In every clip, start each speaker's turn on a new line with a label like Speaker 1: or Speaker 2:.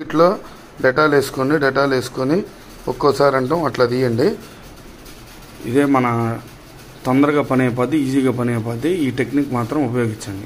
Speaker 1: ఇట్లా డెటాల్ వేసుకోండి డెటాల్ వేసుకొని ఒక్కోసారి అంటాం అట్లా తీయండి ఇదే మన తొందరగా పని అయిపోద్ది ఈజీగా పని అయిపోద్ది ఈ టెక్నిక్ మాత్రం ఉపయోగించండి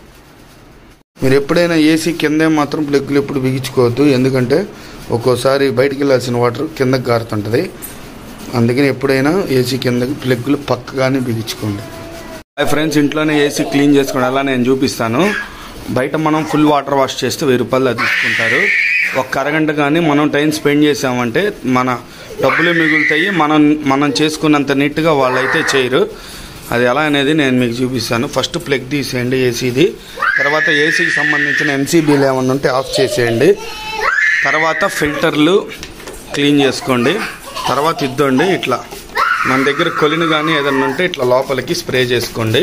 Speaker 1: మీరు ఎప్పుడైనా ఏసీ కిందే మాత్రం ప్లగ్లు ఎప్పుడు బిగించుకోవద్దు ఎందుకంటే ఒక్కోసారి బయటికి వెళ్ళాల్సిన వాటర్ కిందకి గారుతుంటుంది అందుకని ఎప్పుడైనా ఏసీ కిందకి ప్లగ్లు పక్కగానే బిగించుకోండి హాయ్ ఫ్రెండ్స్ ఇంట్లోనే ఏసీ క్లీన్ చేసుకోవడం ఎలా నేను చూపిస్తాను బయట మనం ఫుల్ వాటర్ వాష్ చేస్తే వెయ్యి రూపాయలు అది తీసుకుంటారు ఒక అరగంట కానీ మనం టైం స్పెండ్ చేసామంటే మన డబ్బులు మిగులుతాయి మనం మనం చేసుకున్నంత నీట్గా వాళ్ళైతే చేయరు అది ఎలా అనేది నేను మీకు చూపిస్తాను ఫస్ట్ ప్లగ్ తీసేయండి ఏసీది తర్వాత ఏసీకి సంబంధించిన ఎంసీబీలు ఏమన్నా ఉంటే ఆఫ్ చేసేయండి తర్వాత ఫిల్టర్లు క్లీన్ చేసుకోండి తర్వాత ఇద్దండి ఇట్లా మన దగ్గర కొలిని కానీ ఏదన్నా ఉంటే ఇట్లా లోపలికి స్ప్రే చేసుకోండి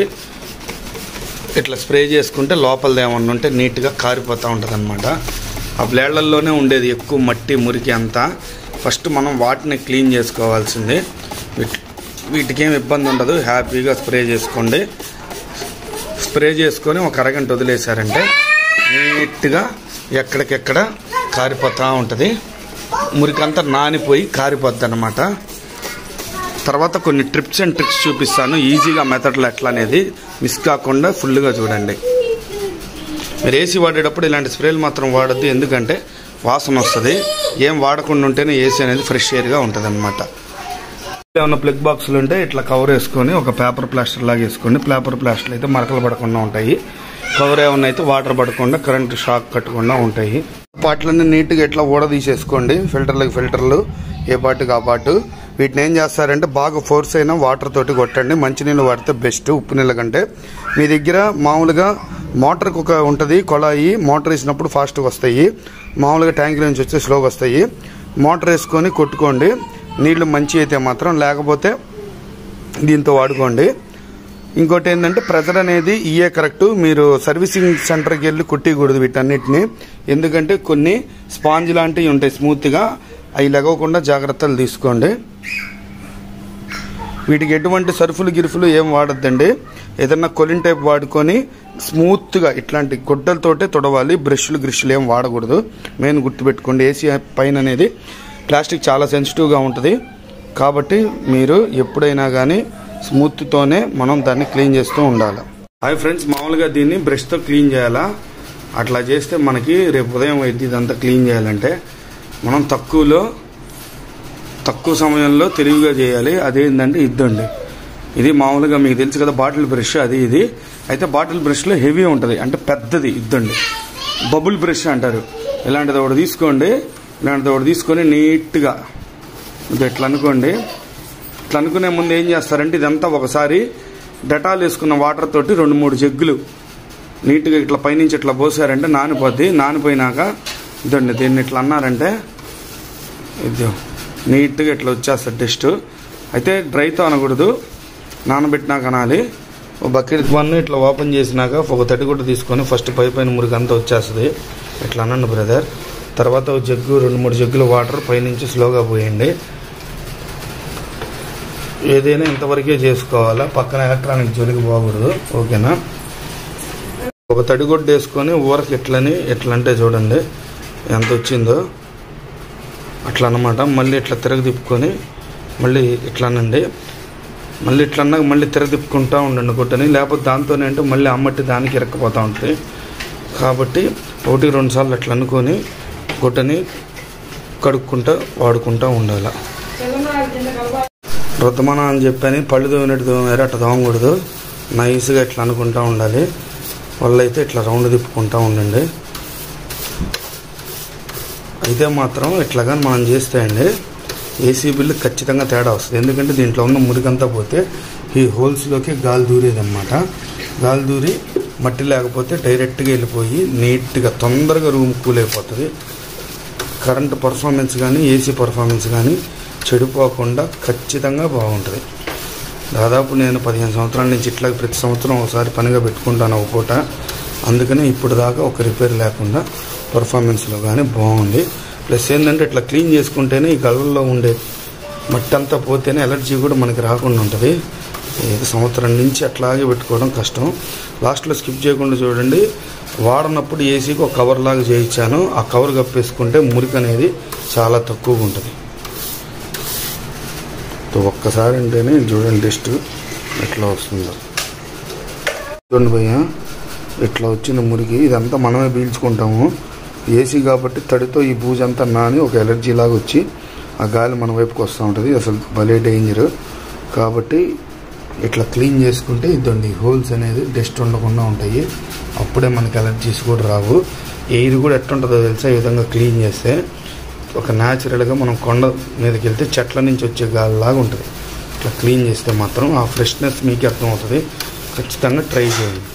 Speaker 1: ఇట్లా స్ప్రే చేసుకుంటే లోపలది ఏమన్నా ఉంటే నీట్గా కారిపోతూ ఉంటుంది అనమాట ఆ బ్లేడ్లలోనే ఉండేది ఎక్కువ మట్టి మురికి అంతా ఫస్ట్ మనం వాటిని క్లీన్ చేసుకోవాల్సింది వీటి వీటికి ఏం ఇబ్బంది ఉండదు హ్యాపీగా స్ప్రే చేసుకోండి స్ప్రే చేసుకొని ఒక అరగంట వదిలేశారంటే నీట్గా ఎక్కడికెక్కడ కారిపోతూ ఉంటుంది మురికంతా నానిపోయి కారిపోద్ది అనమాట తర్వాత కొన్ని ట్రిప్స్ అండ్ ట్రిక్స్ చూపిస్తాను ఈజీగా మెథడ్లు ఎట్లా అనేది మిస్ కాకుండా ఫుల్గా చూడండి మీరు ఏసీ వాడేటప్పుడు ఇలాంటి స్ప్రేలు మాత్రం వాడద్దు ఎందుకంటే వాసన వస్తుంది ఏం వాడకుండా ఉంటేనే ఏసీ అనేది ఫ్రెష్ ఎయిర్గా ఉంటుంది అనమాట ఏమన్నా ప్లగ్ బాక్సులు ఉంటే ఇట్లా కవర్ వేసుకొని ఒక పేపర్ ప్లాస్టర్ లాగా వేసుకోండి పేపర్ ప్లాస్టర్లు అయితే మరకలు పడకుండా ఉంటాయి కవర్ ఏమన్నా అయితే వాటర్ పడకుండా కరెంట్ షాక్ కట్టకుండా ఉంటాయి పాటలన్నీ నీట్గా ఇట్లా ఊడదీసేసుకోండి ఫిల్టర్లకు ఫిల్టర్లు ఏ పాటుకు ఆ పాటు వీటిని ఏం చేస్తారంటే బాగా ఫోర్స్ అయినా వాటర్ తోటి కొట్టండి మంచినీళ్ళు వాడితే బెస్ట్ ఉప్పు నీళ్ళ కంటే మీ దగ్గర మామూలుగా మోటార్కి ఒక ఉంటుంది కొళాయి మోటార్ వేసినప్పుడు ఫాస్ట్గా వస్తాయి మామూలుగా ట్యాంక్ నుంచి వచ్చి స్లోగా వస్తాయి మోటార్ వేసుకొని కొట్టుకోండి నీళ్లు మంచి అయితే మాత్రం లేకపోతే దీంతో వాడుకోండి ఇంకోటి ఏంటంటే ప్రెజర్ అనేది ఇయే కరెక్ట్ మీరు సర్వీసింగ్ సెంటర్కి వెళ్ళి కొట్టకూడదు వీటన్నిటిని ఎందుకంటే కొన్ని స్పాంజ్ లాంటివి ఉంటాయి స్మూత్గా అవి లెగవకుండా జాగ్రత్తలు తీసుకోండి వీటికి ఎటువంటి సర్ఫులు గిరుఫులు ఏం వాడద్దండి ఏదన్నా కొలిన్ టైప్ వాడుకొని స్మూత్గా ఇట్లాంటి గుడ్డలతోటే తొడవాలి బ్రష్లు గ్రిష్లు ఏం వాడకూడదు మెయిన్ గుర్తుపెట్టుకోండి ఏసీ పైన అనేది ప్లాస్టిక్ చాలా సెన్సిటివ్గా ఉంటుంది కాబట్టి మీరు ఎప్పుడైనా కానీ స్మూత్తోనే మనం దాన్ని క్లీన్ చేస్తూ ఉండాలి హాయ్ ఫ్రెండ్స్ మామూలుగా దీన్ని బ్రష్తో క్లీన్ చేయాలా అట్లా చేస్తే మనకి రేపు ఉదయం అయింది ఇదంతా క్లీన్ చేయాలంటే మనం తక్కువలో తక్కువ సమయంలో తెలివిగా చేయాలి అదేంటంటే ఇద్దండి ఇది మామూలుగా మీకు తెలుసు కదా బాటిల్ బ్రష్ అది ఇది అయితే బాటిల్ బ్రష్లో హెవీ ఉంటుంది అంటే పెద్దది ఇద్దండి బబుల్ బ్రష్ అంటారు ఇలాంటిది ఒకటి తీసుకోండి ఇలాంటిది ఒకటి తీసుకొని నీట్గా ఇది ఇట్లా అనుకోండి ఇట్లా అనుకునే ముందు ఏం చేస్తారంటే ఇదంతా ఒకసారి డెటాల్ వేసుకున్న వాటర్ తోటి రెండు మూడు జగ్గులు నీట్గా ఇట్లా పైనుంచి ఇట్లా పోసారంటే నానిపోద్ది నానిపోయినాక ఇదండి దీన్ని ఇట్లా అన్నారంటే ఇది నీట్గా ఇట్లా వచ్చేస్తుంది టెస్ట్ అయితే డ్రైతో అనకూడదు నానబెట్టినాక అనాలి ఒక బకెట్ వన్ ఇట్లా ఓపెన్ చేసినాక ఒక తడిగుడ్డ తీసుకొని ఫస్ట్ పై పైన మురికి అంతా వచ్చేస్తుంది ఇట్లా అనండి బ్రదర్ తర్వాత ఒక జగ్గు రెండు మూడు జగ్గుల వాటర్ పైనుంచి స్లోగా పోయండి ఏదైనా ఇంతవరకే చేసుకోవాలా పక్కన ఎలక్ట్రానిక్ జోలికి పోకూడదు ఓకేనా ఒక తడిగుడ్డ వేసుకొని ఊరకి ఎట్లని ఎట్లా అంటే చూడండి ఎంత వచ్చిందో అట్లా అనమాట మళ్ళీ ఇట్లా తిరగ తిప్పుకొని మళ్ళీ ఇట్లా అనండి మళ్ళీ ఇట్లా అన్నాక మళ్ళీ తిరగ తిప్పుకుంటూ ఉండండి గుట్టని లేకపోతే దాంతోనే అంటే మళ్ళీ అమ్మటి దానికి ఇరక్కపోతూ ఉంటుంది కాబట్టి ఒకటి రెండు సార్లు అట్లా అనుకొని గుట్టని కడుక్కుంటూ వాడుకుంటూ ఉండాలి రుద్దమనం అని చెప్పని పళ్ళు తోమినట్టు తోమారు అట్లా తోమకూడదు నైస్గా ఇట్లా అనుకుంటూ ఉండాలి వాళ్ళైతే ఇట్లా రౌండ్ తిప్పుకుంటూ ఉండండి అయితే మాత్రం ఇట్లాగా మనం చేస్తే అండి ఏసీ బిల్లు ఖచ్చితంగా తేడా వస్తుంది ఎందుకంటే దీంట్లో ఉన్న మురికంతా పోతే ఈ హోల్స్లోకి గాలి దూరేదన్నమాట గాలి దూరి మట్టి లేకపోతే డైరెక్ట్గా వెళ్ళిపోయి నీట్గా తొందరగా రూమ్ కూల్ అయిపోతుంది కరెంట్ పర్ఫార్మెన్స్ కానీ ఏసీ పర్ఫార్మెన్స్ కానీ చెడిపోకుండా ఖచ్చితంగా బాగుంటుంది దాదాపు నేను పదిహేను సంవత్సరాల నుంచి ఇట్లా ప్రతి సంవత్సరం ఒకసారి పనిగా పెట్టుకుంటాను ఒక పూట అందుకని ఇప్పుడు దాకా ఒక రిపేర్ లేకుండా పర్ఫార్మెన్స్లో కానీ బాగుంది ప్లస్ ఏంటంటే ఇట్లా క్లీన్ చేసుకుంటేనే ఈ గళ్ళల్లో ఉండే మట్టి అంతా పోతేనే ఎలర్జీ కూడా మనకి రాకుండా ఉంటుంది ఏదో సంవత్సరం నుంచి అట్లాగే పెట్టుకోవడం కష్టం లాస్ట్లో స్కిప్ చేయకుండా చూడండి వాడనప్పుడు ఏసీకి ఒక కవర్ లాగా చేయించాను ఆ కవర్ కప్పేసుకుంటే మురికి అనేది చాలా తక్కువగా ఉంటుంది సో ఒక్కసారి ఉంటేనే చూడండి టెస్ట్ ఎట్లా వస్తుందో చూడండి భయ్య ఇట్లా వచ్చిన మురికి ఇదంతా మనమే పీల్చుకుంటాము ఏసీ కాబట్టి తడితో ఈ బూజంతా నాని ఒక ఎలర్జీ లాగా వచ్చి ఆ గాలి మన వైపుకి వస్తూ ఉంటుంది అసలు భలే డేంజర్ కాబట్టి ఇట్లా క్లీన్ చేసుకుంటే ఇదండి హోల్స్ అనేది డస్ట్ ఉండకుండా ఉంటాయి అప్పుడే మనకి ఎలర్జీస్ కూడా రావు ఎయిర్ కూడా ఎట్టుంటుందో తెలుసా ఈ విధంగా క్లీన్ చేస్తే ఒక న్యాచురల్గా మనం కొండ మీదకి వెళ్తే చెట్ల నుంచి వచ్చే గాలిలాగా ఉంటుంది ఇట్లా క్లీన్ చేస్తే మాత్రం ఆ ఫ్రెష్నెస్ మీకు అర్థమవుతుంది ఖచ్చితంగా ట్రై చేయండి